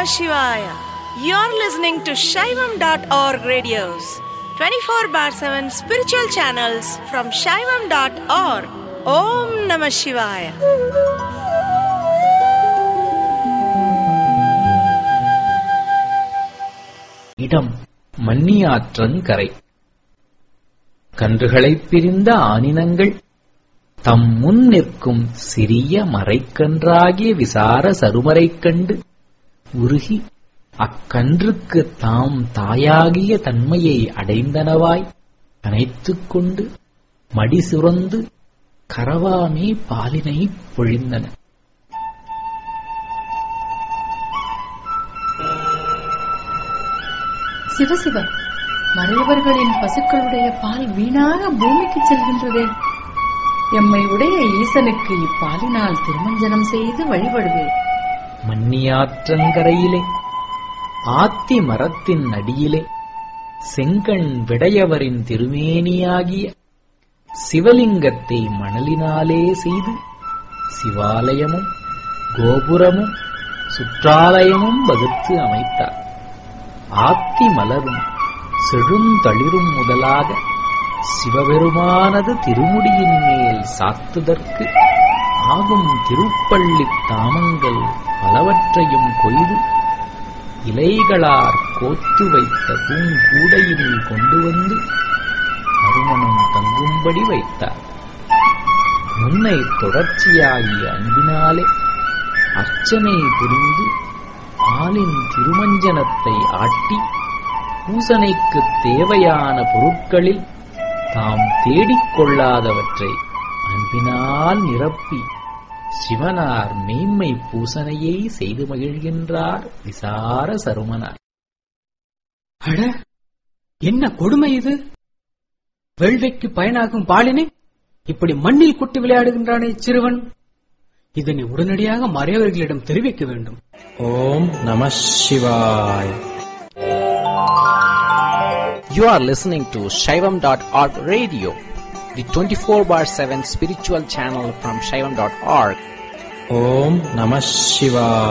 Namah Shivaya. You're listening to Shaivam.org radios, 24 bar 7 spiritual channels from Shaivam.org. Om Namah Shivaya. இடம் மன்னியாற்றங்கரை கன்றுகளைப் பிரிந்த ஆனினங்கள் தம் முன் நிற்கும் சிறிய மறைக்கன்றாகிய விசார சருமரைக் கண்டு உருகி அக்கன்றுக்கு தாம் தாயாகிய தன்மையை அடைந்தனவாய் அணைத்துக் கொண்டு மடி சுரந்து கரவாமே பாலினைப் பொழிந்தன சிவசிவ மறையவர்களின் பசுக்களுடைய பால் வீணாக பூமிக்கு செல்கின்றதே எம்மை உடைய ஈசனுக்கு இப்பாலினால் திருமஞ்சனம் செய்து வழிபடுவேன் மன்னியாற்றங்கரையிலே ஆத்தி மரத்தின் அடியிலே செங்கண் விடையவரின் திருமேனியாகிய சிவலிங்கத்தை மணலினாலே செய்து சிவாலயமும் கோபுரமும் சுற்றாலயமும் வகுத்து அமைத்தார் ஆத்தி மலரும் செழுந்தளிரும் முதலாக சிவபெருமானது திருமுடியின் மேல் சாத்துதற்கு ஆகும் திருப்பள்ளித் தாமங்கள் பலவற்றையும் கொய்து இலைகளார் கோத்து வைத்த பூங்கூடையில் கொண்டு வந்து மறுமணம் தங்கும்படி வைத்தார் முன்னை தொடர்ச்சியாகிய அன்பினாலே அர்ச்சனை புரிந்து ஆளின் திருமஞ்சனத்தை ஆட்டி பூசனைக்குத் தேவையான பொருட்களில் தாம் தேடிக் கொள்ளாதவற்றை அன்பினால் நிரப்பி சிவனார் மெய்மை பூசனையை செய்து மகிழ்கின்றார் விசார சருமனார் அட என்ன கொடுமை இது வேள்விக்கு பயனாகும் பாலினை இப்படி மண்ணில் குட்டி விளையாடுகின்றானே சிறுவன் இதனை உடனடியாக மறையவர்களிடம் தெரிவிக்க வேண்டும் ஓம் நம சிவாய் You are listening to Shaivam.org radio, the 24 bar 7 spiritual channel from Shaivam.org. ஓம் நம சிவாய்